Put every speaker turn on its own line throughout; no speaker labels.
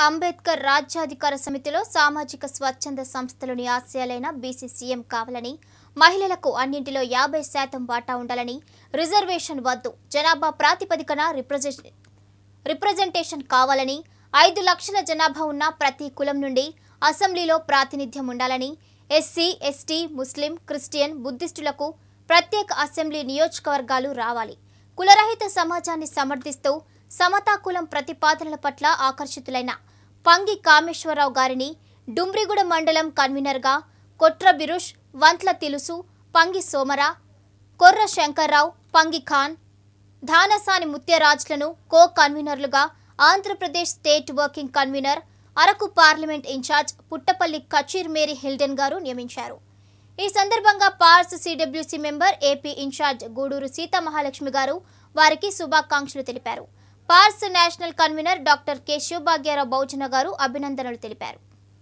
అంబేద్కర్ రాజ్యాధికార సమితిలో సామాజిక స్వచ్ఛంద సంస్థలోని ఆశయాలైన బీసీ సీఎం కావాలని మహిళలకు అన్నింటిలో యాభై శాతం వాటా ఉండాలని రిజర్వేషన్ వద్దు జనాభా ప్రాతిపదికన రిప్రజెంట్ రిప్రజెంటేషన్ కావాలని ఐదు లక్షల జనాభా ఉన్న ప్రతి కులం నుండి అసెంబ్లీలో ప్రాతినిధ్యం ఉండాలని ఎస్సీ ఎస్టీ ముస్లిం క్రిస్టియన్ బుద్ధిస్టులకు ప్రత్యేక అసెంబ్లీ నియోజకవర్గాలు రావాలి కులరహిత సమాజాన్ని సమర్థిస్తూ సమతా కులం ప్రతిపాదనల పట్ల ఆకర్షితులైన పంగి కామేశ్వరరావు గారిని డుమ్రిగూడ మండలం కన్వీనర్గా కొట్ర బిరుష్ వంట్ల తిలుసు పంగి సోమర కొర్ర శంకర్రావు పంగి ఖాన్ ధానసాని ముత్యరాజ్లను కో కన్వీనర్లుగా Andhra Pradesh state working convener Araku parliament incharge Puttapalli Kacheer Mary Hilden garu నియమించారు ఈ సందర్భంగా పార్స్ CWC member AP incharge Gudur Seethamahalakshmi garu వారికి శుభాకాంక్షలు తెలిపారు పార్స్ national convener doctor K Sivabhagyarao Boujana garu అభినందనలు తెలిపారు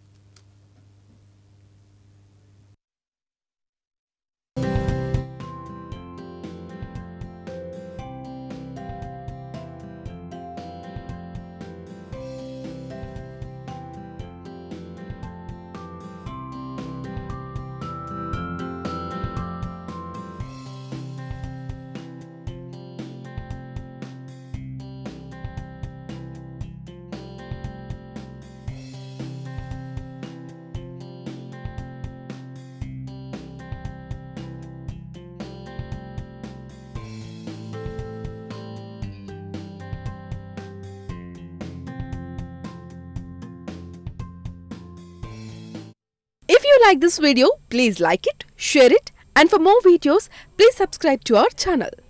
If you like this video, please like it, share it, and for more videos, please subscribe to our channel.